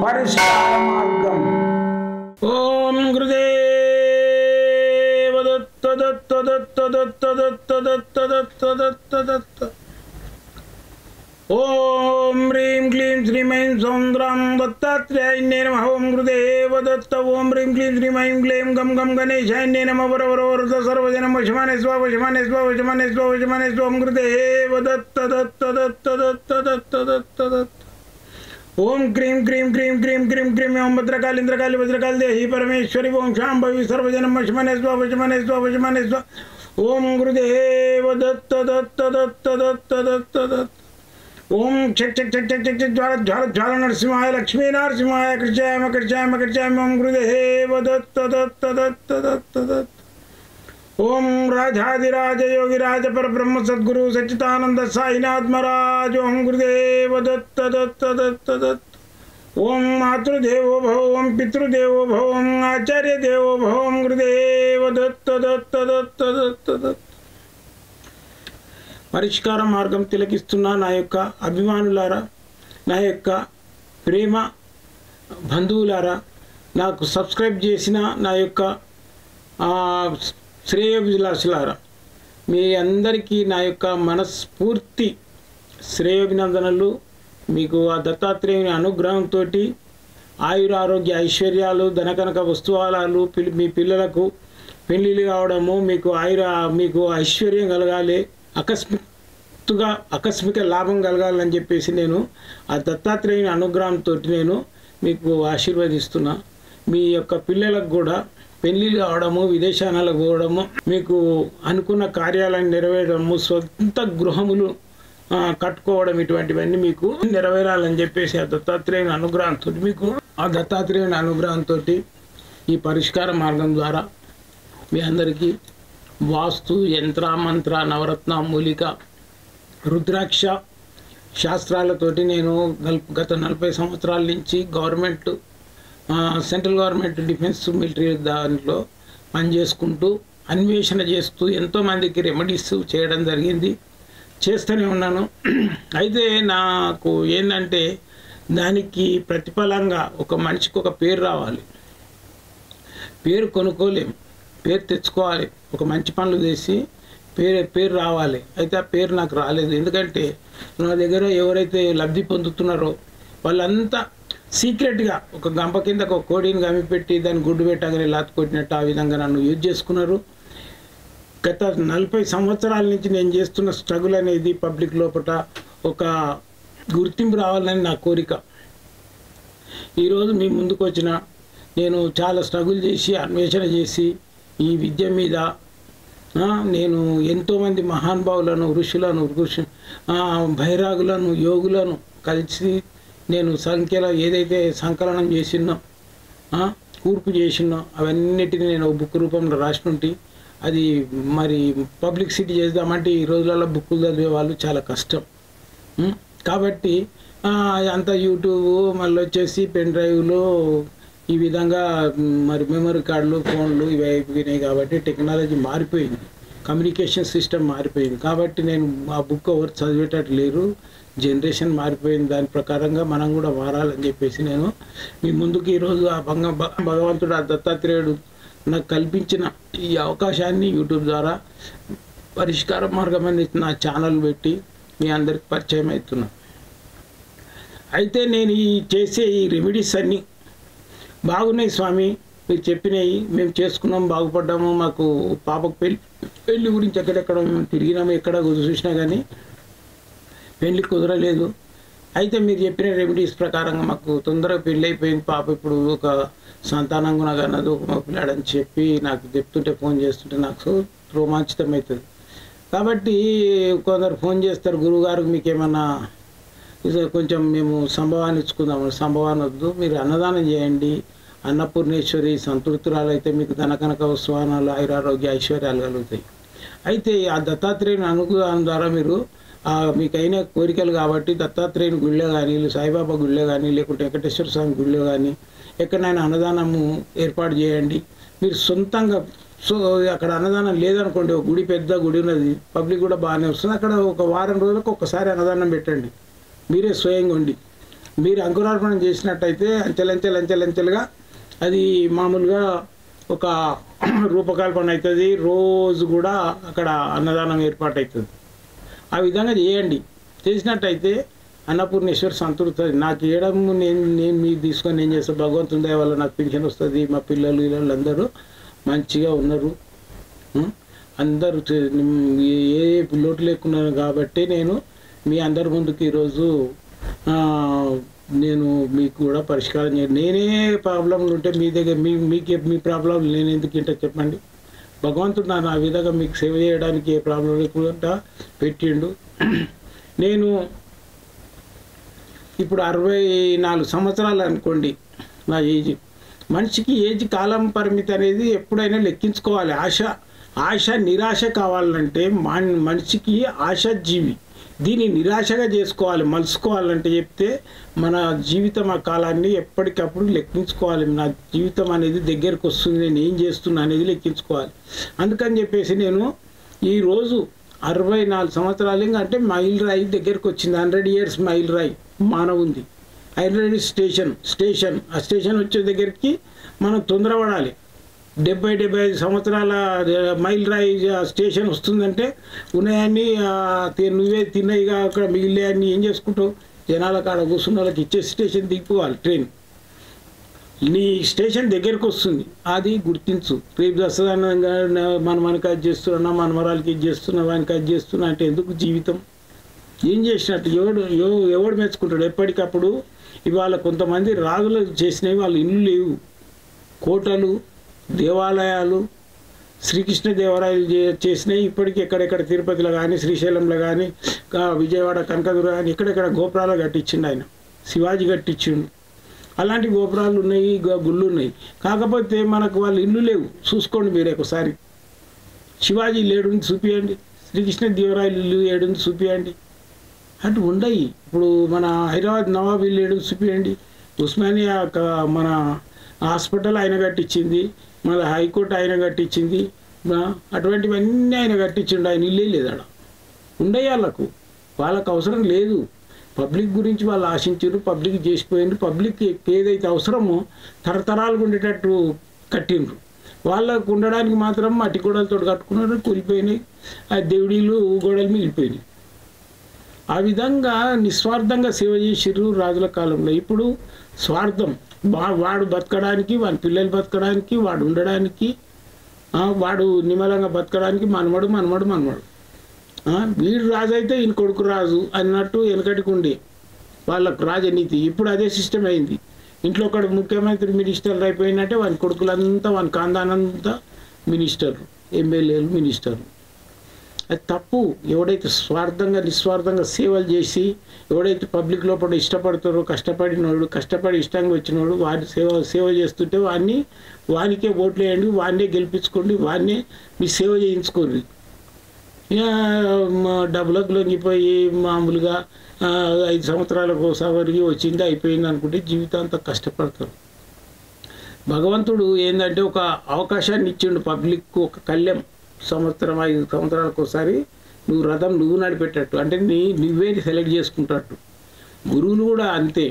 పరిష్కార మార్గం ఓం గురుదేవ దత్త దత్త దత్త దత్త దత్త దత్త దత్త దత్త దత్త ఓం హ్రీం క్లీం శ్రీమైం సౌంద్రాం దత్తాత్రేయాయ నమ ఓం గురుదేవ దత్త ఓం హ్రీం క్లీం శ్రీమైం క్లీం గం గం గణేశాయ నమ వరవర వరద సర్వజనం వశమానే స్వ వశమానే స్వ వశమానే స్వ వశమానే స్వ ఓం గురుదేవ దత్త దత్త దత్త దత్త దత్త దత్త దత్త ఓం క్రీం క్రీం క్రీం క్రీం క్రీం క్రీం ఓం భద్రకాళి ఇంద్రకాళి భద్రకాళి దేహి పరమేశ్వరి ఓం శాంభవి సర్వజనం వశమనే స్వ వశమనే స్వ వశమనే స్వ ఓం గురుదేవ దత్త దత్త దత్త దత్త దత్త దత్త ఓం చక్ చక్ చక్ చక్ చక్ చక్ జ్వాల జ్వాల జ్వాల నరసింహాయ లక్ష్మీ నరసింహాయ కృష్యామ కృష్యామ కృష్యామ ఓం గురుదేవ దత్త దత్త దత్త దత్త దత్త ఓం రాజాదిరాజ యోగిరాజ పరబ్రహ్మ సద్గురు సచ్చిదానంద సాయినాథ్ మహారాజ్ ఓం గురుదేవ దత్త దత్త దత్త దత్త ఓం మాతృదేవో భవ ఓం పితృదేవో భవ ఓం ఆచార్య దేవో భవ ఓం గురుదేవ దత్త దత్త దత్త దత్త దత్త పరిష్కార మార్గం తిలకిస్తున్న నా యొక్క అభిమానులారా నా యొక్క ప్రేమ బంధువులారా నాకు సబ్స్క్రైబ్ చేసిన నా యొక్క ఆ, శ్రేయోభిలాషులారా మీ అందరికీ నా యొక్క మనస్ఫూర్తి శ్రేయోభినందనలు మీకు ఆ దత్తాత్రేయుని అనుగ్రహంతో ఆయుర ఆరోగ్య ఐశ్వర్యాలు ధనకనక వస్తువాలాలు పిల్ మీ పిల్లలకు పెళ్ళిళ్ళు కావడము మీకు ఆయుర మీకు ఐశ్వర్యం కలగాలి అకస్మాత్తుగా ఆకస్మిక లాభం కలగాలని చెప్పేసి నేను ఆ దత్తాత్రేయుని అనుగ్రహంతో నేను మీకు ఆశీర్వదిస్తున్నా మీ యొక్క పిల్లలకు కూడా పెళ్ళిళ్ళు కావడము విదేశాలకు పోవడము మీకు అనుకున్న కార్యాలను నెరవేరడము సొంత గృహములు ఆ, కట్టుకోవడం ఇటువంటివన్నీ మీకు నెరవేరాలని చెప్పేసి ఆ దత్తాత్రేయుని అనుగ్రహంతో మీకు ఆ దత్తాత్రేయుని అనుగ్రహంతో ఈ పరిష్కార మార్గం ద్వారా మీ అందరికీ వాస్తు యంత్ర మంత్ర నవరత్న మూలిక రుద్రాక్ష శాస్త్రాలతోటి నేను గల్- గత నలభై సంవత్సరాల నుంచి గవర్నమెంట్ ఆ, సెంట్రల్ గవర్నమెంట్ డిఫెన్స్ మిలిటరీ దాంట్లో పనిచేసుకుంటూ అన్వేషణ చేస్తూ ఎంతోమందికి రెమెడీస్ చేయడం జరిగింది చేస్తూనే ఉన్నాను అయితే నాకు ఏంటంటే దానికి ప్రతిఫలంగా ఒక మనిషికి ఒక పేరు రావాలి పేరు కొనుక్కోలేం పేరు తెచ్చుకోవాలి ఒక మంచి పనులు చేసి పేరు పేరు రావాలి అయితే ఆ పేరు నాకు రాలేదు ఎందుకంటే నా దగ్గర ఎవరైతే లబ్ధి పొందుతున్నారో వాళ్ళంతా సీక్రెట్గా ఒక గంప కింద ఒక కోడిని గమిపెట్టి దాన్ని గుడ్డు పెట్టగానే లాత్ కొట్టినట్టు ఆ విధంగా నన్ను యూజ్ చేసుకున్నారు గత నలభై సంవత్సరాల నుంచి నేను చేస్తున్న స్ట్రగుల్ అనేది పబ్లిక్ లోపల ఒక గుర్తింపు రావాలని నా కోరిక ఈరోజు మీ ముందుకు వచ్చిన నేను చాలా స్ట్రగుల్ చేసి అన్వేషణ చేసి ఈ విద్య మీద ఆ, నేను ఎంతోమంది మహానుభావులను ఋషులను ఋషి ఆ, బైరాగులను యోగులను కలిసి నేను సంఖ్యలో ఏదైతే సంకలనం చేసినో ఆ, కూర్పు చేసినో అవన్నిటిని నేను ఒక బుక్ రూపంలో రాసినుంటి అది మరి పబ్లిసిటీ చేద్దామంటే ఈ రోజులలో బుక్కులు చదివే వాళ్ళు చాలా కష్టం ఉం? కాబట్టి ఆ, అంతా యూట్యూబ్ మళ్ళీ వచ్చేసి పెన్ డ్రైవ్లు ఈ విధంగా మ్, మరి మెమరీ కార్డులు ఫోన్లు ఇవి అయిపోయినాయి కాబట్టి టెక్నాలజీ మారిపోయింది కమ్యూనికేషన్ సిస్టమ్ మారిపోయింది కాబట్టి నేను ఆ బుక్ ఎవరు చదివేటట్టు లేరు జనరేషన్ మారిపోయింది దాని ప్రకారంగా మనం కూడా మారాలని చెప్పేసి నేను మీ ముందుకు ఈరోజు ఆ భంగ భ- భగవంతుడు ఆ దత్తాత్రేయుడు నాకు కల్పించిన ఈ అవకాశాన్ని యూట్యూబ్ ద్వారా పరిష్కార మార్గం అని నా ఛానల్ పెట్టి మీ అందరికి పరిచయం అవుతున్నా అయితే నేను ఈ చేసే ఈ రెమెడీస్ అన్నీ బాగున్నాయి స్వామి మీరు చెప్పినవి మేము చేసుకున్నాం బాగుపడ్డాము మాకు పాపకు పెళ్ళి పెళ్ళి గురించి ఎక్కడెక్కడ మేము తిరిగినాము ఎక్కడ చూసినా కానీ పెళ్ళి కుదరలేదు అయితే మీరు చెప్పిన రెమెడీస్ ప్రకారంగా మాకు తొందరగా పెళ్ళి అయిపోయింది పాప ఇప్పుడు ఒక సంతానం కూడా కన్నది ఒక మా పిల్లాడని చెప్పి నాకు చెప్తుంటే ఫోన్ చేస్తుంటే నాకు రోమాంచితం అవుతుంది కాబట్టి కొందరు ఫోన్ చేస్తారు గురువుగారు మీకు ఏమన్నా ఇది కొంచెం మేము సంభవాన్ని ఇచ్చుకుందాం సంభవాన్ని వద్దు మీరు అన్నదానం చేయండి అన్నపూర్ణేశ్వరి సంతృప్తురాలు అయితే మీకు ధనకనక ఉత్సవానాలు ఆయురారోగ్య ఐశ్వర్యాలు కలుగుతాయి అయితే ఆ దత్తాత్రేయుని అనుగ్రహం ద్వారా మీరు ఆ మీకు అయిన కోరికలు కాబట్టి దత్తాత్రేయుని గుళ్ళో కానీ సాయిబాబా గుళ్ళో కానీ లేకుంటే వెంకటేశ్వర స్వామి గుళ్ళో కానీ ఎక్కడైనా అన్నదానము ఏర్పాటు చేయండి మీరు సొంతంగా సో అక్కడ అన్నదానం లేదనుకోండి ఒక గుడి పెద్ద గుడి ఉన్నది పబ్లిక్ కూడా బాగానే వస్తుంది అక్కడ ఒక వారం రోజులకు ఒక్కసారి అన్నదానం పెట్టండి మీరే స్వయంగా ఉండి మీరు అంకురార్పణ చేసినట్టయితే అంచెలంచెలు అంచెలంచెలుగా అది మామూలుగా ఒక రూపకల్పన అవుతుంది రోజు కూడా అక్కడ అన్నదానం ఏర్పాటు అవుతుంది ఆ విధంగా చేయండి చేసినట్టయితే అన్నపూర్ణేశ్వర్ సంతృప్తి నాకు చేయడం నేను నేను మీరు తీసుకొని నేను చేస్తాను భగవంతుని దయ వల్ల నాకు పింఛన్ వస్తుంది మా పిల్లలు వీళ్ళు అందరూ మంచిగా ఉన్నారు ఉం? అందరూ చే- ఏ ఏ లోటు లేకున్నాను కాబట్టి నేను మీ అందరి ముందుకు ఈరోజు ఆ, నేను మీకు కూడా పరిష్కారం చే నేనే ప్రాబ్లంలు ఉంటే మీ దగ్గర మీ మీకే మీ ప్రాబ్లం నేను ఎందుకు ఇంట చెప్పండి భగవంతుడు నన్ను ఆ విధంగా మీకు సేవ చేయడానికి ఏ ప్రాబ్లం లేకుండా పెట్టిండు నేను ఇప్పుడు అరవై నాలుగు సంవత్సరాలు అనుకోండి నా ఏజ్ మనిషికి ఏజ్ కాలం పరిమితి అనేది ఎప్పుడైనా లెక్కించుకోవాలి ఆశ ఆశ నిరాశ కావాలంటే మన మనిషికి ఆశ జీవి దీన్ని నిరాశగా చేసుకోవాలి మలుసుకోవాలంటే చెప్తే మన జీవితం ఆ కాలాన్ని ఎప్పటికప్పుడు లెక్కించుకోవాలి నా జీవితం అనేది దగ్గరకు వస్తుంది నేను ఏం చేస్తున్నా అనేది లెక్కించుకోవాలి అందుకని చెప్పేసి నేను ఈరోజు అరవై నాలుగు సంవత్సరాలు ఇంకా అంటే మైల్ రాయి దగ్గరకు వచ్చింది హండ్రెడ్ ఇయర్స్ మైల్ రాయి మానవ ఉంది హండ్రెడ్ స్టేషన్ స్టేషన్ ఆ స్టేషన్ వచ్చే దగ్గరికి మనం తొందరపడాలి డెబ్బై డెబ్బై ఐదు సంవత్సరాల మైల్ రాయి ఆ స్టేషన్ వస్తుందంటే ఉన్నాయన్నీ ఆ, తి- నువ్వే తిన్నాయిగా అక్కడ మిగిలిన అన్ని ఏం చేసుకుంటావు జనాల కాడ కూర్చున్న వాళ్ళకి ఇచ్చే స్టేషన్ దిగిపోవాలి ట్రైన్ నీ స్టేషన్ దగ్గరకు వస్తుంది అది గుర్తించు రేపు దసరానంగా మన మనకి అది చేస్తున్నా మన మరాలకి ఇది చేస్తున్నా వానికి అది చేస్తున్నా అంటే ఎందుకు జీవితం ఏం చేసినట్టు ఎవడు ఎవ- ఎవడు మెచ్చుకుంటాడు ఎప్పటికప్పుడు ఇవాళ కొంతమంది రాజులు చేసినవి వాళ్ళ ఇల్లు లేవు కోటలు దేవాలయాలు శ్రీకృష్ణ దేవరాయలు చే- చేసినవి ఇప్పటికీ ఎక్కడెక్కడ తిరుపతిలో కానీ శ్రీశైలంలో కానీ కా- విజయవాడ కనకదుర్గ కానీ ఎక్కడెక్కడ గోపురాలు కట్టించిండు ఆయన శివాజీ కట్టించిండు అలాంటి గోపురాలు ఉన్నాయి గు- గుళ్ళు ఉన్నాయి కాకపోతే మనకు వాళ్ళ ఇల్లు లేవు చూసుకోండి మీరు ఒకసారి శివాజీ లేడుంది చూపియండి శ్రీకృష్ణ దేవరాయలు ఇల్లు ఏడుంది చూపియండి అటు ఉండయి ఇప్పుడు మన హైదరాబాద్ నవాబ్ ఇల్లు ఏడుంది చూపియండి ఉస్మానియా క- మన హాస్పిటల్ ఆయన కట్టించింది మన హైకోర్టు ఆయన కట్టించింది ఆ, అటువంటివన్నీ ఆయన కట్టించిండు ఆయన ఇల్లే లేదు ఆడ ఉండయి వాళ్ళకు వాళ్ళకు అవసరం లేదు పబ్లిక్ గురించి వాళ్ళు ఆశించారు పబ్లిక్ చేసిపోయిండ్రు పబ్లిక్ ఏదైతే అవసరమో తరతరాలుగా ఉండేటట్టు కట్టిండ్రు వాళ్ళకు ఉండడానికి మాత్రం మట్టి గోడలతో కట్టుకున్నారు కూలిపోయినాయి ఆ దేవుడీలు గోడలు మిగిలిపోయినాయి ఆ విధంగా నిస్వార్థంగా సేవ చేసిర్రు రాజుల కాలంలో ఇప్పుడు స్వార్థం వా- వాడు బతకడానికి వాడి పిల్లలు బతకడానికి వాడు ఉండడానికి ఆ, వాడు నిమ్మలంగా బతకడానికి మనమడు మనమడు మనమడు ఆ, వీడు రాజు అయితే ఈయన కొడుకు రాజు అన్నట్టు వెనకటికి ఉండే వాళ్ళకు రాజనీతి ఇప్పుడు అదే సిస్టమ్ అయింది ఇంట్లో ఒకడు ముఖ్యమంత్రి మినిస్టర్లు అయిపోయినట్టే వాని కొడుకులంతా వాని కాందానంతా మినిస్టర్లు ఎమ్మెల్యేలు మినిస్టర్లు అది తప్పు ఎవడైతే స్వార్థంగా నిస్వార్థంగా సేవలు చేసి ఎవడైతే పబ్లిక్ లోపల ఇష్టపడతారో కష్టపడినోడు కష్టపడి ఇష్టంగా వచ్చినోడు వాడి సేవ సేవ చేస్తుంటే వాడిని వానికే ఓట్లు వేయండి వాడినే గెలిపించుకోండి వాడినే మీ సేవ చేయించుకోండి ఇక మా డబ్బులకు లొంగిపోయి మామూలుగా ఆ, ఐదు సంవత్సరాలకు ఒకసారి వచ్చింది అయిపోయింది అనుకుంటే జీవితాంతం కష్టపడతారు భగవంతుడు ఏంటంటే ఒక అవకాశాన్ని ఇచ్చిండు పబ్లిక్కు ఒక కళ్యాణ్ సంవత్సరం ఐదు సంవత్సరాలకు ఒకసారి నువ్వు రథం నువ్వు నడిపెట్టట్టు అంటే నీ నువ్వే సెలెక్ట్ చేసుకుంటట్టు గురువులు కూడా అంతే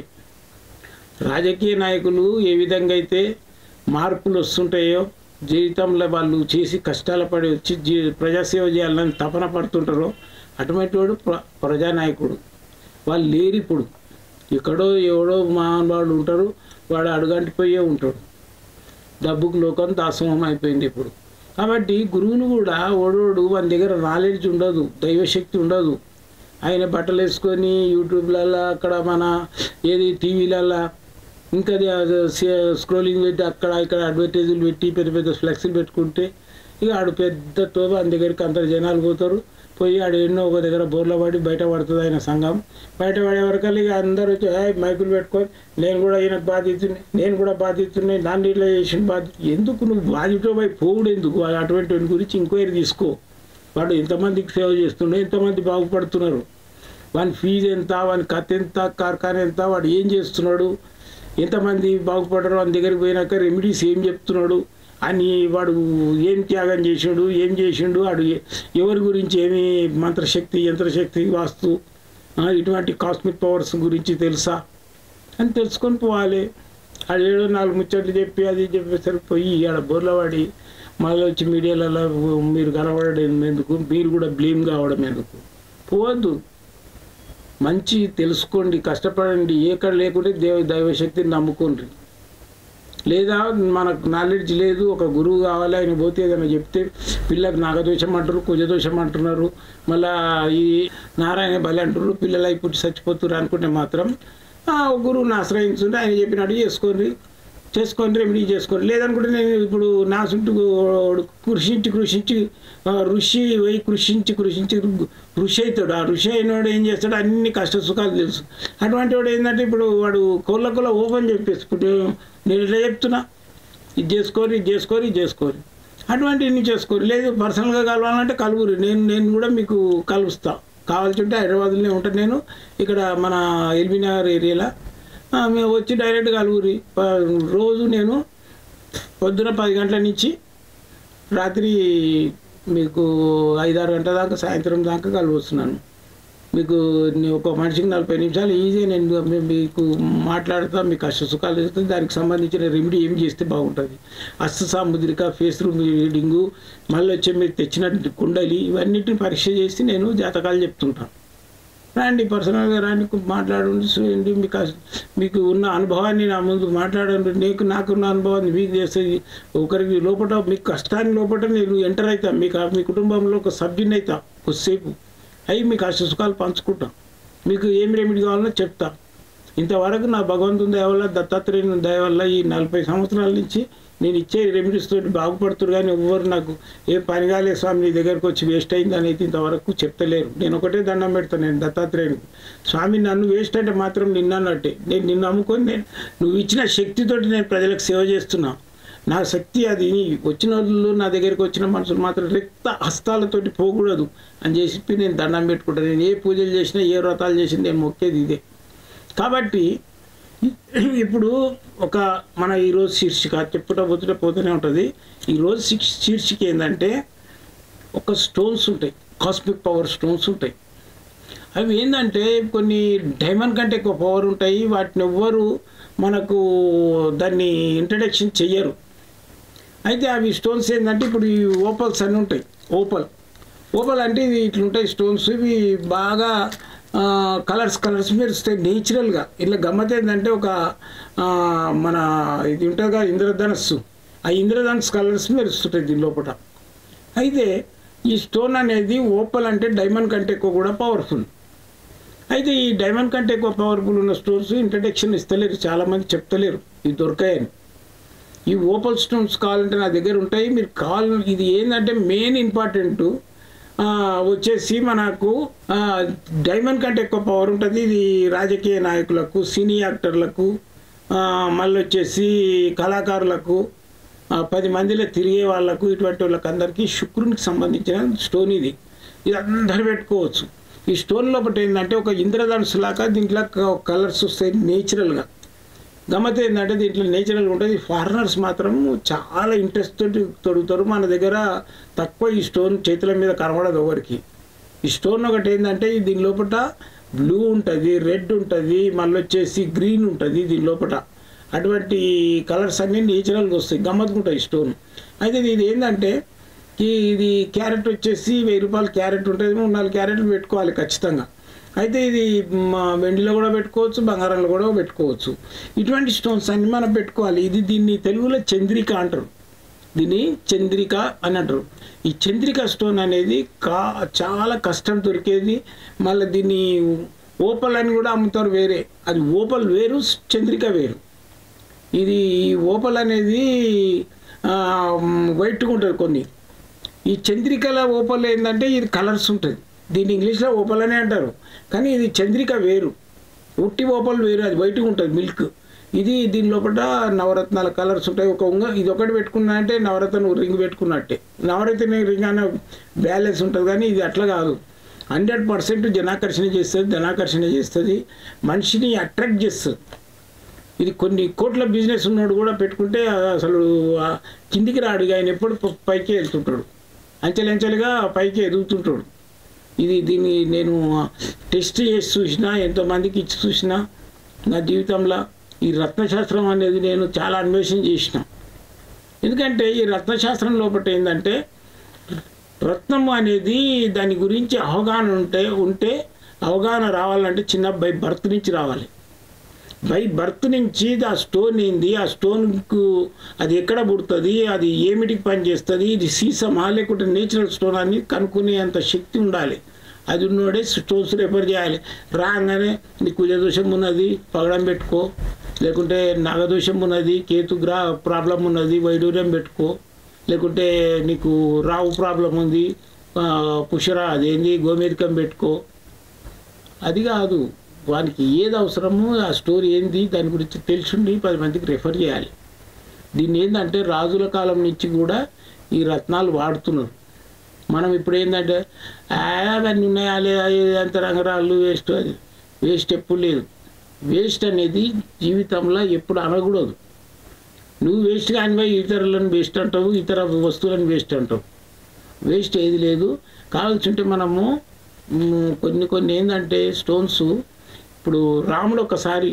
రాజకీయ నాయకులు ఏ విధంగా అయితే మార్పులు వస్తుంటాయో జీవితంలో వాళ్ళు చేసి కష్టాల పడి వచ్చి జీ ప్రజాసేవ చేయాలని తపన పడుతుంటారో అటువంటి వాడు ప్ర ప్రజానాయకుడు వాళ్ళు లేరు ఇప్పుడు ఎక్కడో ఎవడో మానవాళ్ళు ఉంటారు వాడు అడుగంటిపోయే ఉంటాడు డబ్బుకు లోకం దాసోహం అయిపోయింది ఇప్పుడు కాబట్టి గురువులు కూడా ఓడోడు వాని దగ్గర నాలెడ్జ్ ఉండదు దైవశక్తి ఉండదు ఆయన బట్టలు వేసుకొని యూట్యూబ్లలో అక్కడ మన ఏది టీవీలలో ఇంకా స్క్రోలింగ్ పెట్టి అక్కడ ఇక్కడ అడ్వర్టైజులు పెట్టి పెద్ద పెద్ద ఫ్లెక్స్లు పెట్టుకుంటే ఇక ఆడు పెద్ద తోబ ఆయన దగ్గరికి అందరు జనాలు పోతారు పోయి ఆడు ఎన్నో ఒక దగ్గర బోర్ల పడి బయట పడుతుంది ఆయన సంఘం బయట పడే వరకు ఇక అందరూ వచ్చి "ఏయ్, మైకులు పెట్టుకొని నేను కూడా ఈయనకు బాధితుని నేను కూడా బాధితుని నన్ను ఇట్లా చేసిన బాధ్యత ఎందుకు నువ్వు బాధితో పోయి పోవుడు ఎందుకు వాడు అటువంటి వాడి గురించి ఎంక్వైరీ తీసుకో వాడు ఎంతమందికి సేవ చేస్తుండో ఎంతమంది బాగుపడుతున్నారు వాని ఫీజు ఎంత వాని కథ ఎంత కార్ఖానా ఎంత వాడు ఏం చేస్తున్నాడు ఎంతమంది బాగుపడరు వాని దగ్గరికి పోయినాక రెమెడీస్ ఏం చెప్తున్నాడు అని వాడు ఏం త్యాగం చేసిండు ఏం చేసిండు వాడు ఎ- ఎవరి గురించి ఏమి మంత్రశక్తి యంత్రశక్తి వాస్తు ఆ, ఇటువంటి కాస్మిక్ పవర్స్ గురించి తెలుసా అని తెలుసుకొని పోవాలి అది ఏడో నాలుగు ముచ్చట్లు చెప్పి అది చెప్పేసరికి పోయి ఆడ బోర్ల పడి మళ్ళీ వచ్చి మీడియాలలో మీరు కనబడడం ఎందుకు మీరు కూడా బ్లేమ్ కావడం ఎందుకు పోవద్దు మంచి తెలుసుకోండి కష్టపడండి ఏక్కడ లేకుంటే దేవ దైవశక్తిని నమ్ముకోండి లేదా మనకు నాలెడ్జ్ లేదు ఒక గురువు కావాలి ఆయన పోతే ఏదైనా చెప్తే పిల్లలకు నాగదోషం అంటారు కుజదోషం అంటున్నారు మళ్ళా ఈ నారాయణ బలి అంటారు పిల్లలు అయిపోయి చచ్చిపోతున్నారు అనుకుంటే మాత్రం ఆ, ఒక గురువుని ఆశ్రయించుంటే ఆయన చెప్పినట్టు చేసుకోండి చేసుకొని రెమెడీ చేసుకోండి లేదనుకుంటే నేను ఇప్పుడు నా చుట్టూ కృషించి కృషించి ఆ, ఋషి పోయి కృషించి కృషించి ఋషి అవుతాడు ఆ ఋషి అయినవాడు ఏం చేస్తాడు అన్ని కష్ట సుఖాలు తెలుసు అటువంటి వాడు ఏంటంటే ఇప్పుడు వాడు కోళ్ళ కోళ్ళ ఓపెన్ చెప్పేసి ఇప్పుడు నేను ఇట్లా చెప్తున్నా ఇది చేసుకోరు ఇది చేసుకోరు ఇది చేసుకోరు అటువంటివన్నీ చేసుకోరు లేదు పర్సనల్గా కలవాలంటే కలుగురు నేను నేను కూడా మీకు కలుస్తా కావాల్సి ఉంటే హైదరాబాద్లోనే ఉంటాను నేను ఇక్కడ మన ఎల్బీనగర్ ఏరియాలో ఆ, మేము వచ్చి డైరెక్ట్ కలుగురి ప- రోజు నేను పొద్దున పది గంటల నుంచి రాత్రి మీకు ఐదారు గంటల దాకా సాయంత్రం దాకా కలువస్తున్నాను మీకు నీ- ఒక మనిషికి నలభై నిమిషాలు ఈజీ నేను మీ- మీకు మాట్లాడుతా మీకు కష్ట సుఖాలు ఇస్తే దానికి సంబంధించిన రెమెడీ ఏం చేస్తే బాగుంటుంది అస్త సాముద్రిక ఫేస్ రూమ్ రీడింగు మళ్ళీ వచ్చి మీరు తెచ్చిన కుండలి ఇవన్నిటిని పరీక్ష చేసి నేను జాతకాలు చెప్తుంటాను రండి పర్సనల్గా రండి మాట్లాడండి చూడండి మీకు అస- మీకు ఉన్న అనుభవాన్ని నా ముందు మాట్లాడండి నీకు నాకున్న అనుభవాన్ని మీకు చేసేది ఒకరికి లోపల మీకు కష్టాన్ని లోపల నేను ఎంటర్ అవుతా మీకు మీ కుటుంబంలో ఒక సభ్యుని అవుతా కొద్దిసేపు అవి మీకు కష్ట సుఖాలు పంచుకుంటాం మీకు ఏం రెమెడీ కావాలో చెప్తా ఇంతవరకు నా భగవంతుని దయ వల్ల దత్తాత్రేయుని దయ వల్ల ఈ నలభై సంవత్సరాల నుంచి నేను ఇచ్చే రెమెడీస్ తోటి బాగుపడుతురు కానీ ఎవ్వరు నాకు ఏ పని కాలే స్వామి నీ దగ్గరకు వచ్చి వేస్ట్ అయింది అనేది ఇంతవరకు చెప్తలేరు నేను ఒకటే దండం పెడతాను నేను దత్తాత్రేయునికి స్వామి నన్ను వేస్ట్ అంటే మాత్రం నిన్నన్నట్టే నేను నిన్ను నమ్ముకొని నేను నువ్వు ఇచ్చిన శక్తితోటి నేను ప్రజలకు సేవ చేస్తున్నా నా శక్తి అది వచ్చిన వాళ్ళు నా దగ్గరికి వచ్చిన మనుషులు మాత్రం రిక్త హస్తాలతోటి పోకూడదు అని చెప్పి నేను దండం పెట్టుకుంటాను నేను ఏ పూజలు చేసినా ఏ వ్రతాలు చేసినా నేను మొక్కేది ఇదే కాబట్టి ఇప్పుడు ఒక మన ఈరోజు శీర్షిక చెప్పుట పోతుంటే పోతూనే ఉంటుంది ఈరోజు శిక్ష శీర్షిక ఏంటంటే ఒక స్టోన్స్ ఉంటాయి కాస్మిక్ పవర్ స్టోన్స్ ఉంటాయి అవి ఏంటంటే కొన్ని డైమండ్ కంటే ఎక్కువ పవర్ ఉంటాయి వాటిని ఎవ్వరు మనకు దాన్ని ఇంట్రడక్షన్ చెయ్యరు అయితే అవి స్టోన్స్ ఏంటంటే ఇప్పుడు ఈ ఓపల్స్ అన్నీ ఉంటాయి ఓపల్ ఓపల్ అంటే ఇది ఇట్లుంటాయి స్టోన్స్ ఇవి బాగా కలర్స్ కలర్స్ మెరుస్తాయి నేచురల్గా ఇట్లా గమ్మత్ ఏంటంటే ఒక ఆ, మన ఇది ఉంటుంది కదా ఇంద్రధనస్సు ఆ ఇంద్రధనస్సు కలర్స్ మెరుస్తుంటాయి దీని లోపల అయితే ఈ స్టోన్ అనేది ఓపల్ అంటే డైమండ్ కంటే ఎక్కువ కూడా పవర్ఫుల్ అయితే ఈ డైమండ్ కంటే ఎక్కువ పవర్ఫుల్ ఉన్న స్టోన్స్ ఇంట్రడక్షన్ ఇస్తలేరు చాలామంది చెప్తలేరు ఇవి దొరకాయని ఈ ఓపల్ స్టోన్స్ కావాలంటే నా దగ్గర ఉంటాయి మీరు కావాలి ఇది ఏంటంటే మెయిన్ ఇంపార్టెంట్ వచ్చేసి మనకు ఆ, డైమండ్ కంటే ఎక్కువ పవర్ ఉంటుంది ఇది రాజకీయ నాయకులకు సినీ యాక్టర్లకు ఆ, మళ్ళీ వచ్చేసి కళాకారులకు ఆ, పది మందిలో తిరిగే వాళ్ళకు ఇటువంటి వాళ్ళకి అందరికీ శుక్రునికి సంబంధించిన స్టోన్ ఇది ఇది అందరు పెట్టుకోవచ్చు ఈ స్టోన్ లోపల ఏంటంటే ఒక ఇంద్రధనుసు లాగా దీంట్లో కలర్స్ వస్తాయి నేచురల్గా గమ్మత్ ఏంటంటే దీంట్లో నేచురల్ ఉంటుంది ఫారినర్స్ మాత్రం చాలా ఇంట్రెస్ట్ తోటి తొడుగుతారు మన దగ్గర తక్కువ ఈ స్టోన్ చేతుల మీద కనబడదు ఎవరికి ఈ స్టోన్ ఒకటి ఏంటంటే దీని లోపల బ్లూ ఉంటుంది రెడ్ ఉంటుంది మళ్ళీ వచ్చేసి గ్రీన్ ఉంటుంది దీని లోపల అటువంటి కలర్స్ అన్నీ నేచురల్గా వస్తాయి గమ్మత్తుగా ఉంటాయి స్టోన్ అయితే ఇది ఏంటంటే ఈ ఇది క్యారెట్ వచ్చేసి వెయ్యి రూపాయలు క్యారెట్ ఉంటుంది మూడు నాలుగు క్యారెట్లు పెట్టుకోవాలి ఖచ్చితంగా అయితే ఇది మా వెండిలో కూడా పెట్టుకోవచ్చు బంగారంలో కూడా పెట్టుకోవచ్చు ఇటువంటి స్టోన్స్ అన్ని మనం పెట్టుకోవాలి ఇది దీన్ని తెలుగులో చంద్రిక అంటారు దీన్ని చంద్రిక అని అంటారు ఈ చంద్రిక స్టోన్ అనేది కా చాలా కష్టం దొరికేది మళ్ళీ దీన్ని ఓపల్ అని కూడా అమ్ముతారు వేరే అది ఓపల్ వేరు చంద్రిక వేరు ఇది ఈ ఓపల్ అనేది వైట్గా ఉంటుంది కొన్ని ఈ చంద్రికల ఓపల్ ఏంటంటే ఇది కలర్స్ ఉంటుంది దీన్ని ఇంగ్లీష్లో ఓపల్ అనే అంటారు కానీ ఇది చంద్రిక వేరు ఉట్టి ఓపల్ వేరు అది వైట్గా ఉంటుంది మిల్క్ ఇది దీని లోపల నవరత్నాల కలర్స్ ఉంటాయి ఒక ఉంగ ఇది ఒకటి పెట్టుకున్నా అంటే నవరత్న రింగ్ పెట్టుకున్నట్టే నవరత్న రింగ్ అనే బ్యాలెన్స్ ఉంటుంది కానీ ఇది అట్లా కాదు హండ్రెడ్ పర్సెంట్ జనాకర్షణ చేస్తుంది ధనాకర్షణ చేస్తుంది మనిషిని అట్రాక్ట్ చేస్తుంది ఇది కొన్ని కోట్ల బిజినెస్ ఉన్నాడు కూడా పెట్టుకుంటే అసలు ఆ కిందికి రాడు ఇక ఆయన ఎప్పుడు ప- పైకి వెళ్తుంటాడు అంచెలంచెలుగా పైకి ఎదుగుతుంటాడు ఇది దీన్ని నేను టెస్ట్ చేసి చూసిన ఎంతోమందికి ఇచ్చి చూసిన నా జీవితంలో ఈ రత్నశాస్త్రం అనేది నేను చాలా అన్వేషణ చేసిన ఎందుకంటే ఈ రత్నశాస్త్రం లోపల ఏంటంటే రత్నం అనేది దాని గురించి అవగాహన ఉంటే ఉంటే అవగాహన రావాలంటే చిన్న బై బర్త్ నుంచి రావాలి బై బర్త్ నుంచి ఆ స్టోన్ ఏంది ఆ స్టోన్కు అది ఎక్కడ పుడుతుంది అది ఏమిటికి పనిచేస్తుంది ఇది సీసమా లేకుంటే నేచురల్ స్టోన్ అని కనుక్కునేంత శక్తి ఉండాలి అది ఉన్నోడే స్టోన్స్ రిపేర్ చేయాలి రాగానే నీ కుజదోషం ఉన్నది పగడం పెట్టుకో లేకుంటే నాగదోషం ఉన్నది కేతు గ్రా ప్రాబ్లం ఉన్నది వైడూర్యం పెట్టుకో లేకుంటే నీకు రావు ప్రాబ్లం ఉంది ఆ, పుషరా అదేంది గోమేధికం పెట్టుకో అది కాదు వానికి ఏది అవసరమో ఆ స్టోరీ ఏంది దాని గురించి తెలుసుండి పది మందికి రెఫర్ చేయాలి దీన్ని ఏంటంటే రాజుల కాలం నుంచి కూడా ఈ రత్నాలు వాడుతున్నారు మనం ఇప్పుడు ఏంటంటే "ఆ, అవన్నీ ఉన్నాయా లేదా అంత రంగరాళ్ళు వేస్ట్ అది వేస్ట్ ఎప్పుడు లేదు వేస్ట్ అనేది జీవితంలో ఎప్పుడు అనకూడదు నువ్వు వేస్ట్ కానివై ఇతరులను వేస్ట్ అంటావు ఇతర వస్తువులను వేస్ట్ అంటావు వేస్ట్ ఏది లేదు కావాల్సి ఉంటే మనము మ్, కొన్ని కొన్ని ఏంటంటే స్టోన్స్ ఇప్పుడు రాముడు ఒకసారి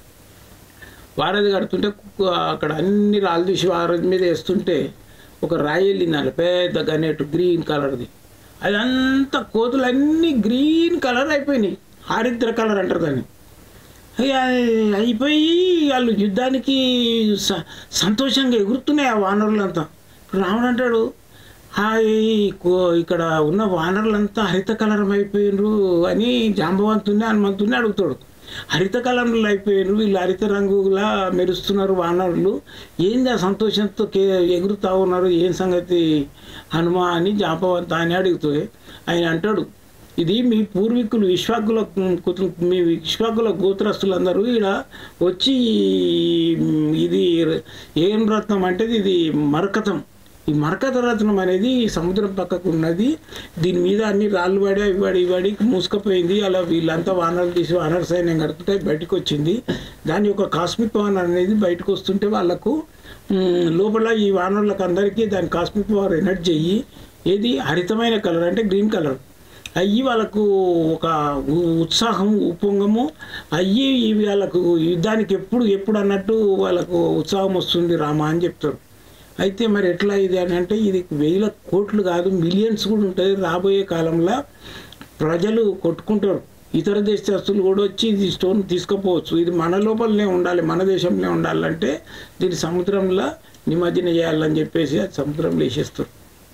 వారధి కడుతుంటే కు- అక్కడ అన్ని రాళ్ళు తీసి వారధి మీద వేస్తుంటే ఒక రాయి వెళ్ళింది పెద్ద గనేటు గ్రీన్ కలర్ది అదంతా కోతులన్నీ గ్రీన్ కలర్ అయిపోయినాయి హారిద్ర కలర్ అంటారు దాన్ని ఇక అది అయిపోయి వాళ్ళు యుద్ధానికి స- సంతోషంగా ఎగురుతున్నాయి ఆ వానరులంతా రాముడు అంటాడు "ఆ, ఈ కో- ఇక్కడ ఉన్న వానరులంతా హరిత కలరం అయిపోయినరు అని జాంబవంతుని హనుమంతుని అడుగుతాడు హరిత కలర్లు అయిపోయినరు వీళ్ళు హరిత రంగులా మెరుస్తున్నారు వానరులు ఏంది ఆ సంతోషంతో కే ఎగురుతా ఉన్నారు ఏం సంగతి హనుమ అని జాంబవంత అని అడుగుతుంది ఆయన అంటాడు ఇది మీ పూర్వీకులు విశ్వాకుల కుతు- మీ విశ్వాకుల గోత్రస్తులందరూ ఇక్కడ వచ్చి ఈ- ఇది ఏం రత్నం అంటే ఇది మరకతం ఈ మరకత రత్నం అనేది సముద్రం పక్కకు ఉన్నది దీని మీద అన్ని రాళ్ళు పడి అవి పడి ఇవి పడి మూసుకపోయింది అలా వీళ్ళంతా వానరులు తీసి వానర సైన్యం కడుతుంటే బయటకు వచ్చింది దాని యొక్క కాస్మిక్ పవర్ అనేది బయటకు వస్తుంటే వాళ్ళకు మ్, లోపల ఈ వానరులకు అందరికీ దాని కాస్మిక్ పవర్ ఎనర్జీ అయ్యి ఏది హరితమైన కలర్ అంటే గ్రీన్ కలర్ అయ్యి వాళ్ళకు ఒక ఉ- ఉత్సాహం ఉప్పొంగము అయ్యి ఇవి వాళ్ళకు యుద్ధానికి ఎప్పుడు ఎప్పుడు అన్నట్టు వాళ్ళకు ఉత్సాహం వస్తుంది రామా అని చెప్తారు అయితే మరి ఎట్లా ఇది అని అంటే ఇది వేల కోట్లు కాదు మిలియన్స్ కూడా ఉంటుంది రాబోయే కాలంలో ప్రజలు కొట్టుకుంటారు ఇతర దేశస్తులు కూడా వచ్చి ఇది స్టోన్ తీసుకుపోవచ్చు ఇది మన లోపలనే ఉండాలి మన దేశంలో ఉండాలంటే దీన్ని సముద్రంలో నిమజ్జన చేయాలని చెప్పేసి అది సముద్రంలో వేసేస్తారు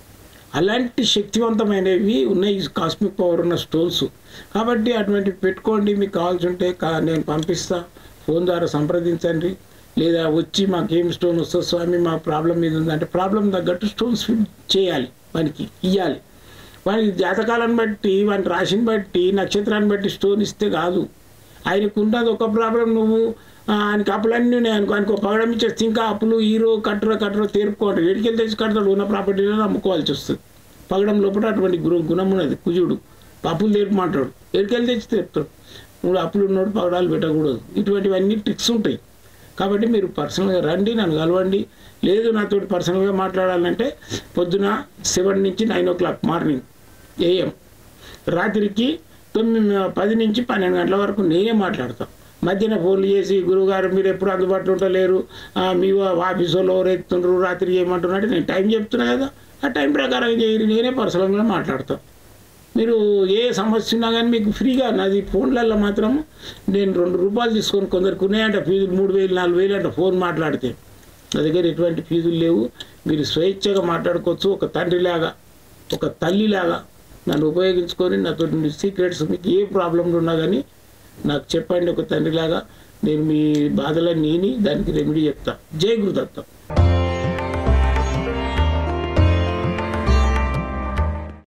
అలాంటి శక్తివంతమైనవి ఉన్నాయి ఈ కాస్మిక్ పవర్ ఉన్న స్టోన్స్ కాబట్టి అటువంటివి పెట్టుకోండి మీకు కావాల్సి ఉంటే కా- నేను పంపిస్తా ఫోన్ ద్వారా సంప్రదించండి లేదా వచ్చి మాకేం స్టోన్ వస్తుంది స్వామి మా ప్రాబ్లం మీద ఉందంటే ప్రాబ్లం తగ్గట్టు స్టోన్స్ ఫిట్ చేయాలి వానికి ఇవ్వాలి వానికి జాతకాలను బట్టి వాని రాశిని బట్టి నక్షత్రాన్ని బట్టి స్టోన్ ఇస్తే కాదు ఆయనకు ఉన్నది ఒక ప్రాబ్లం నువ్వు ఆ, ఆయనకి అప్పులన్నీ ఉన్నాయి అనుకో ఆయనకు ఒక పగడం ఇచ్చేస్తే ఇంకా అప్పులు హీరో కట్టరో కట్టరో తీర్పుకోవడం ఎడికెళ్ళి తెచ్చి కడతాడు ఉన్న ప్రాపర్టీలో అమ్ముకోవాల్సి వస్తుంది పగడం లోపల అటువంటి గుణ గుణం ఉన్నది కుజుడు అప్పులు తీర్పమంటాడు ఎడికెళ్ళి తెచ్చి తీర్పుతాడు మూడు అప్పులు ఉన్నాడు పగడాలు పెట్టకూడదు ఇటువంటివన్నీ ట్రిక్స్ ఉంటాయి కాబట్టి మీరు పర్సనల్గా రండి నన్ను కలవండి లేదు నాతో పర్సనల్గా మాట్లాడాలంటే పొద్దున సెవెన్ నుంచి nine o'clock morning AM రాత్రికి తొమ్మిది పది నుంచి పన్నెండు గంటల వరకు నేనే మాట్లాడతాను మధ్యన ఫోన్లు చేసి గురువుగారు మీరు ఎప్పుడు అందుబాటులో ఉండలేరు ఆ, మీ వా- ఆఫీస్ వాళ్ళు ఎవరు ఎత్తుండ్రు రాత్రి చేయమంటున్నట్టు నేను టైం చెప్తున్నా కదా ఆ టైం ప్రకారం చేయరు నేనే పర్సనల్గా మాట్లాడతాను మీరు ఏ సమస్య ఉన్నా కానీ మీకు ఫ్రీగా నాది ఫోన్లలో మాత్రం నేను రెండు రూపాయలు తీసుకొని కొందరికి ఉన్నాయంట ఫీజులు మూడు వేలు నాలుగు వేలు అంట ఫోన్ మాట్లాడితే నా దగ్గర ఎటువంటి ఫీజులు లేవు మీరు స్వేచ్ఛగా మాట్లాడుకోవచ్చు ఒక తండ్రిలాగా ఒక తల్లిలాగా నన్ను ఉపయోగించుకొని నాతో సీక్రెట్స్ మీకు ఏ ప్రాబ్లంలు ఉన్నా కానీ నాకు చెప్పండి ఒక తండ్రిలాగా నేను మీ బాధలన్నీ విని దానికి రెమెడీ చెప్తా జై గురుదత్తం